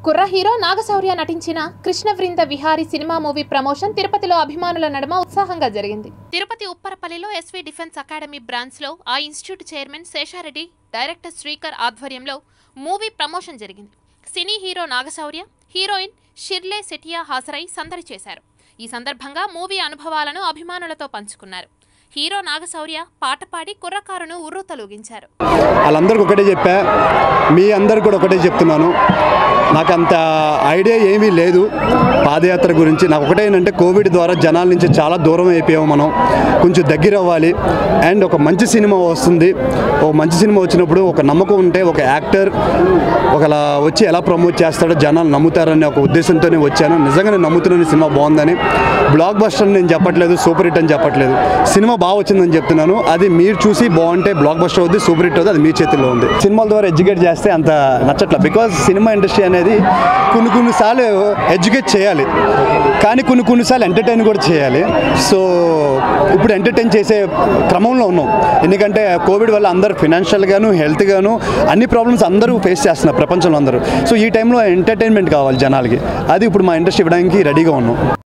కుర్ర హీరో నాగశౌర్య నటించిన Krishnavrinda Vihari cinema movie promotion తిరుపతిలో అభిమానుల నడుమ ఉత్సాహంగా జరిగింది తిరుపతి ఉప్పరపల్లిలో ఎస్వి డిఫెన్స్ అకాడమీ బ్రాంచ్ లో ఆ institute chairman Seshareddy director Srikar ఆధ్వర్యంలో మూవీ ప్రమోషన్ జరిగింది cine hero Nagashaurya heroine Shirley Setia హాజరై సందడి చేశారు ఈ సందర్భంగా మూవీ అనుభవాలను అభిమానులతో పంచుకున్నారు హీరో నాగశౌర్య పాట పాడి కుర్రకారును ఉర్రూతలూగించారు వాళ్ళందరికీ ఒకటే చెప్పా మీ అందరికి కూడా ఒకటే చెప్తున్నాను నాకు అంత ఐడియా ఏమీ లేదు పాదయాత్ర గురించి నాకు ఒకటే ఏంటంటే కోవిడ్ ద్వారా జనాల నుంచి చాలా దూరం అయిపోయాము మనం కొంచెం దగ్గర అవ్వాలి అండ్ ఒక మంచి సినిమా వస్తుంది ఒక మంచి సినిమా వచ్చినప్పుడు ఒక నమ్మకం ఉంటే ఒక యాక్టర్ ఒకలా వచ్చి ఎలా ప్రమోట్ చేస్తాడో జనాలు నమ్ముతారనే ఒక ఉద్దేశంతోనే వచ్చాను నిజంగా నేను నమ్ముతున్నాను ఈ సినిమా బాగుందని బ్లాక్ బస్టర్ నేను చెప్పట్లేదు సూపర్ హిట్ అని చెప్పట్లేదు సినిమా బాగా వచ్చిందని చెప్తున్నాను అది మీరు చూసి బాగుంటే బ్లాక్ బస్టర్ అవుద్ది సూపర్ హిట్ అవుతుంది అది మీ చేతిలో ఉంది సినిమాల ద్వారా ఎడ్యుకేట్ చేస్తే అంత నచ్చట్ల బికాజ్ సినిమా ఇండస్ట్రీ అనేది కొన్ని కొన్నిసార్లు ఎడ్యుకేట్ చేయాలి కానీ కొన్ని కొన్నిసార్లు ఎంటర్టైన్ కూడా చేయాలి సో ఇప్పుడు ఎంటర్టైన్ చేసే క్రమంలో ఉన్నాం ఎందుకంటే కోవిడ్ వల్ల అందరూ ఫినాన్షియల్గాను హెల్త్గాను అన్ని ప్రాబ్లమ్స్ అందరూ ఫేస్ చేస్తున్నారు ప్రపంచంలో అందరూ సో ఈ టైంలో ఎంటర్టైన్మెంట్ కావాలి జనాలకి అది ఇప్పుడు మా ఇండస్ట్రీ ఇవ్వడానికి రెడీగా ఉన్నాం